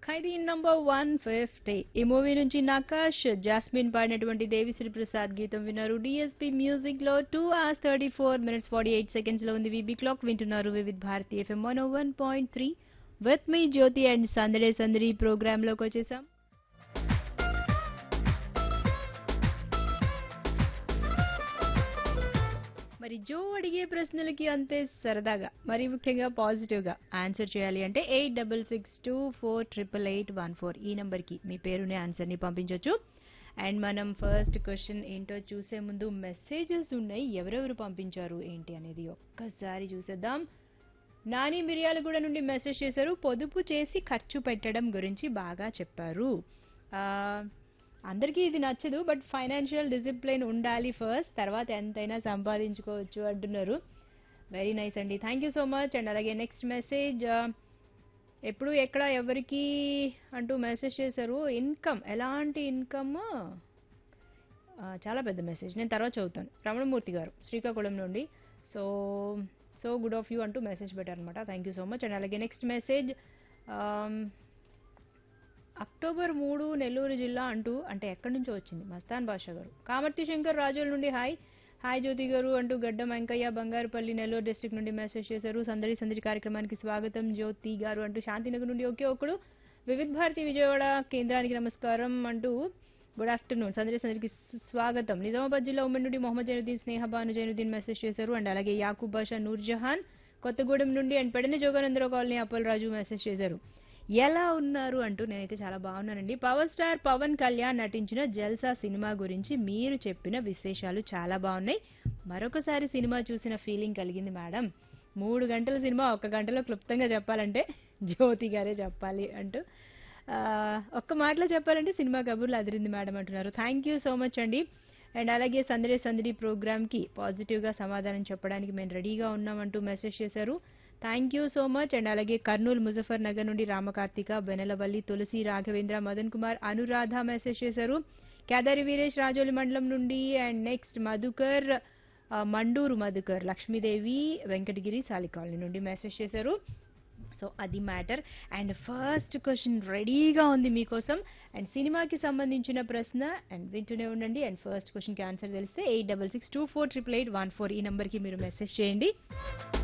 ఖైదీ number one fifty ఈ movie నుంచి నకాష్ jasmine పాడినటువంటి దేవిశ్రీ ప్రసాద్ గీతం విన్నారు డిఎస్పీ మ్యూజిక్ లో two hours thirty four minutes forty eight seconds లో ఉంది విబీ క్లాక్ వింటున్నారు Vividh Bharati FM one one point three with me Jyothi and సందడే సందడి ప్రోగ్రామ్ లోకి వచ్చేసాం మరి జో అడిగే ప్రశ్నలకి అంతే సరదాగా మరి ముఖ్యంగా పాజిటివ్ గా ఆన్సర్ చేయాలి అంటే eight double six two four triple eight one four ఈ నంబర్ కి మీ పేరుని ఆన్సర్ ని పంపించవచ్చు అండ్ మనం ఫస్ట్ క్వశ్చన్ ఏంటో చూసే ముందు మెసేజెస్ ఉన్నాయి ఎవరెవరు పంపించారు ఏంటి అనేది ఒక్కసారి చూసేద్దాం నాని మిర్యాలగూడ నుండి మెసేజ్ చేశారు పొదుపు చేసి ఖర్చు పెట్టడం గురించి బాగా చెప్పారు ఆ, అందరికీ ఇది నచ్చదు బట్ ఫైనాన్షియల్ డిసిప్లిన్ ఉండాలి ఫస్ట్ తర్వాత ఎంతైనా సంపాదించుకోవచ్చు అంటున్నారు వెరీ నైస్ అండి thank you so much and అలాగే నెక్స్ట్ మెసేజ్ ఎప్పుడు ఎక్కడ ఎవరికి అంటూ మెసేజ్ చేశారు ఇన్కమ్ ఎలాంటి ఇన్కమ్ చాలా పెద్ద మెసేజ్ నేను తర్వాత చదువుతాను రమణమూర్తి గారు శ్రీకాకుళం నుండి so so good of you అంటూ మెసేజ్ పెట్టారనమాట thank you so much and అలాగే నెక్స్ట్ మెసేజ్ అక్టోబర్ మూడు నెల్లూరు జిల్లా అంటూ అంటే ఎక్కడి నుంచో వచ్చింది మస్తాన్ బాషా గారు కామర్తి శంకర్ రాజుల నుండి హాయ్ హాయ్ జ్యోతి గారు అంటూ గడ్డం వెంకయ్య బంగారుపల్లి నెల్లూరు డిస్ట్రిక్ట్ నుండి మెసేజ్ చేశారు సందడి సందడి కార్యక్రమానికి స్వాగతం జ్యోతి గారు అంటూ శాంతినగర్ నుండి ఒకే ఒకడు వివిధ భారతి విజయవాడ కేంద్రానికి నమస్కారం అంటూ గుడ్ ఆఫ్టర్నూన్ సందడి సందడికి సు- స్వాగతం నిజామాబాద్ జిల్లా ఉమ్మడి నుండి మొహమ్మద్ జైనుద్దీన్ స్నేహ భాను జైనుద్దీన్ మెసేజ్ చేశారు అండ్ అలాగే యాకూబ్ బాషా నూర్జహాన్ కొత్తగూడెం నుండి and Pedana Joganandarao colony Appal Raju message చేశారు ఎలా ఉన్నారు అంటూ నేనైతే చాలా బాగున్నానండి పవర్ స్టార్ పవన్ కళ్యాణ్ నటించిన జల్సా సినిమా గురించి మీరు చెప్పిన విశేషాలు చాలా బాగున్నాయి మరొకసారి సినిమా చూసిన ఫీలింగ్ కలిగింది మేడం మూడు గంటల సినిమా ఒక్క గంటలో క్లుప్తంగా చెప్పాలంటే జ్యోతి గారే చెప్పాలి అంటూ ఆ, ఒక్క మాటలో చెప్పాలంటే సినిమా కబుర్లు అదిరింది మేడం అంటున్నారు థ్యాంక్ యూ సో మచ్ అండి అండ్ అలాగే సందడి సందడి ప్రోగ్రామ్కి పాజిటివ్గా సమాధానం చెప్పడానికి మేము రెడీగా ఉన్నామంటూ మెసేజ్ చేశారు thank you so much and అలాగే కర్నూలు ముజఫర్ నగర్ నుండి రామకార్తిక బెనలవల్లి తులసి రాఘవేంద్ర మదన్ కుమార్ అనురాధ మెసేజ్ చేశారు కేదారి వీరేష్ రాజోలి మండలం నుండి అండ్ నెక్స్ట్ మధుకర్ ఆ, మండూరు మధుకర్ లక్ష్మీదేవి వెంకటగిరి సాలి కాలనీ నుండి మెసేజ్ చేశారు సో అది మ్యాటర్ అండ్ ఫస్ట్ క్వశ్చన్ రెడీగా ఉంది మీకోసం అండ్ సినిమాకి సంబంధించిన ప్రశ్న అండ్ వింటూనే ఉండండి అండ్ ఫస్ట్ క్వశ్చన్కి ఆన్సర్ తెలిస్తే eight double six two four triple eight one four ఈ నెంబర్కి మీరు మెసేజ్ చేయండి